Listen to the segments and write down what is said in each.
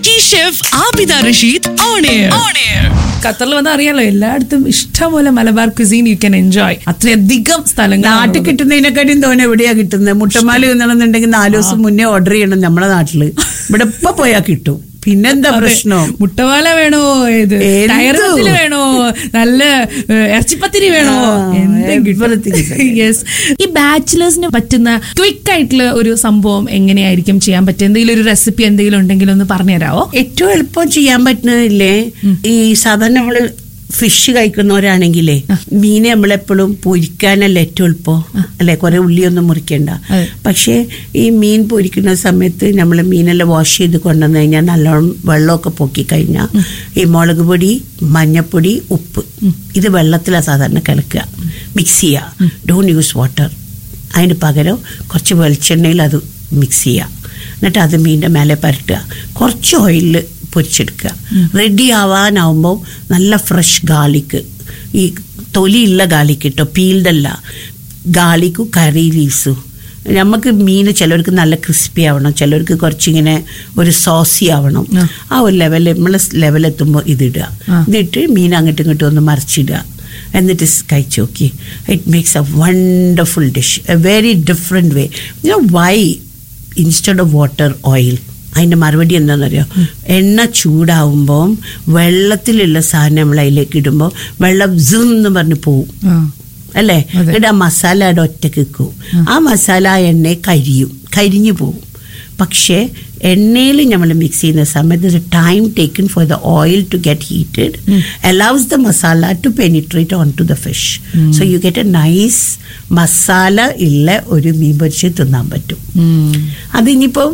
Kuki chef Abida Rasheed on air on air ഖത്തറിൽ വന്നാൽ അറിയാലോ എല്ലായിടത്തും ഇഷ്ടംപോലെ Malabar cuisine you can enjoy അത്രയധികം സ്ഥലങ്ങൾ നാട്ടിൽ കിട്ടുന്നതിനെക്കാട്ടിയും തോന്നെ എവിടെയാ കിട്ടുന്നത് മുട്ടമാല തിന്നണമെന്നുണ്ടെങ്കിൽ നാലു ദിവസം മുന്നേ ഓർഡർ ചെയ്യണം നമ്മളെ നാട്ടില് ഇവിടെ ഇപ്പൊ പോയാ കിട്ടും പിന്നെന്താ പ്രശ്നം മുട്ടവാല വേണോ ഇത് എന്തു? ടയറത്തിൽ വേണോ നല്ല ഏ, ഇറച്ചിപ്പത്തിരി വേണോ ആ, എന്തും everything is okay. യെസ് ഈ ബാച്ചിലേഴ്സിന് പറ്റുന്ന ക്വിക്ക് ആയിട്ടുള്ള ഒരു സംഭവം എങ്ങനെയായിരിക്കും ചെയ്യാൻ പറ്റുക എന്തെങ്കിലും ഒരു റെസിപ്പി എന്തെങ്കിലും ഉണ്ടെങ്കിൽ ഒന്ന് പറഞ്ഞുതരാവോ ഏറ്റവും എളുപ്പം ചെയ്യാൻ പറ്റുന്നതില്ലേ ഈ സാധാരണ നമ്മള് ഫിഷ് കഴിക്കുന്നവരാണെങ്കിലേ മീനെ നമ്മളെപ്പോഴും പൊരിക്കാനല്ല ഏറ്റവും എളുപ്പം അല്ലെ കുറെ ഉള്ളിയൊന്നും മുറിക്കണ്ട അതെ. പക്ഷേ ഈ മീൻ പൊരിക്കുന്ന സമയത്ത് നമ്മൾ മീനെല്ലാം വാഷ് ചെയ്ത് കൊണ്ടുവന്നു കഴിഞ്ഞാൽ നല്ലോണം വെള്ളമൊക്കെ പൊക്കി കഴിഞ്ഞാൽ ഈ മുളക് പൊടി മഞ്ഞപ്പൊടി ഉപ്പ് ഇത് വെള്ളത്തിലാണ് സാധാരണ കലക്കുക മിക്സ് ചെയ്യുക ഡോണ്ട് യൂസ് വാട്ടർ അതിന് പകരം കുറച്ച് വെളിച്ചെണ്ണയിൽ അത് മിക്സ് ചെയ്യുക എന്നിട്ട് അത് മീൻ്റെ മേലെ പരട്ടുക കുറച്ച് ഓയിലിൽ പൊരിച്ചെടുക്കുക റെഡി ആവാനാവുമ്പോൾ നല്ല ഫ്രഷ് ഗാർലിക്ക് ഈ തൊലിയുള്ള ഗാർലിക്ക് കേട്ടോ പീൽഡല്ല ഗാർലിക്കും കറി ലീവ്സും നമുക്ക് മീൻ ചിലവർക്ക് നല്ല ക്രിസ്പി ആവണം ചിലവർക്ക് കുറച്ചിങ്ങനെ ഒരു സോസി ആവണം ആ. ആ ഒരു ലെവൽ നമ്മൾ ലെവലെത്തുമ്പോൾ ഇതിടുക ആ. എന്നിട്ട് മീൻ അങ്ങോട്ടും ഇങ്ങോട്ടും ഒന്ന് മറിച്ചിടുക എന്നിട്ട് സ് കഴിച്ച് നോക്കി it makes a wonderful dish a very different way you why instead of water oil അതിൻ്റെ മറുപടി എന്താണെന്നറിയോ എണ്ണ ചൂടാവുമ്പം വെള്ളത്തിലുള്ള സാധനം നമ്മൾ അതിലേക്ക് ഇടുമ്പോൾ വെള്ളം zoom എന്ന് പറഞ്ഞ് പോവും ആ. അല്ലേ അതെ. എന്നിട്ട് ആ മസാല അവിടെ ഒറ്റക്ക് വെക്കും ആ മസാല ആ എണ്ണ കരിയും കരിഞ്ഞു പോകും പക്ഷേ എണ്ണയിൽ നമ്മൾ മിക്സ് ചെയ്യുന്ന സമയത്ത് time taken for the oil to get heated allows the masala to penetrate on to the fish so you get a nice masala ഉള്ള ഒരു മീൻ പൊരിച്ച് തിന്നാൻ പറ്റും ഉം. അതിനിപ്പം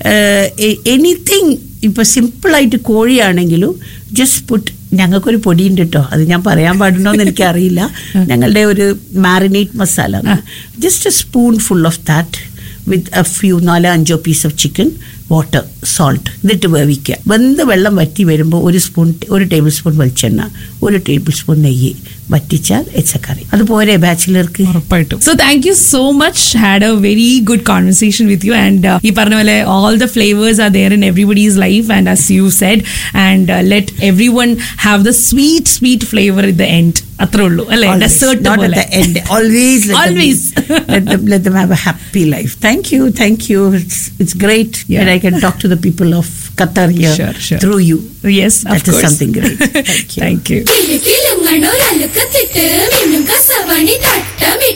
എനിത്തിങ് ഇപ്പൊ സിമ്പിളായിട്ട് കോഴിയാണെങ്കിലും ജസ്റ്റ് പുട്ട് ഞങ്ങൾക്കൊരു പൊടിയുണ്ട് കേട്ടോ അത് ഞാൻ പറയാൻ പാടുണ്ടോ എന്ന് എനിക്കറിയില്ല ഞങ്ങളുടെ ഒരു marinate masala just a spoon full of that with a few നാലോ അഞ്ചോ piece of chicken water salt എന്നിട്ട് വേവിക്കുക വെന്ത് വെള്ളം വറ്റി വരുമ്പോൾ ഒരു സ്പൂൺ ഒരു ടേബിൾ സ്പൂൺ വെളിച്ചെണ്ണ ഒരു ടേബിൾ സ്പൂൺ നെയ്യ് വറ്റിച്ചാൽ എച്ച കറി അതുപോലെ ബാച്ചിലർക്ക് ഉറപ്പായിട്ടും so thank you so much had a very good conversation with you and ഈ പറഞ്ഞ പോലെ all the flavours are there in everybody's life and as you said and let every one have the sweet sweet flavour in the end അത്രേ ഉള്ളൂ അല്ലെ Always, dessert not പോലെ at the end. Always, let Always. Them, let, them, let them have a happy life. Thank you, thank you. It's, it's great Yeah. that I can talk to the people of Qatar here Sure, sure. through you. Yes That is something great. Thank you. Thank you കിലുകിലുങ്ങണൊരലുക്കത്തിട്ട് മിന്നും കസവണി തട്ടമിട്ട്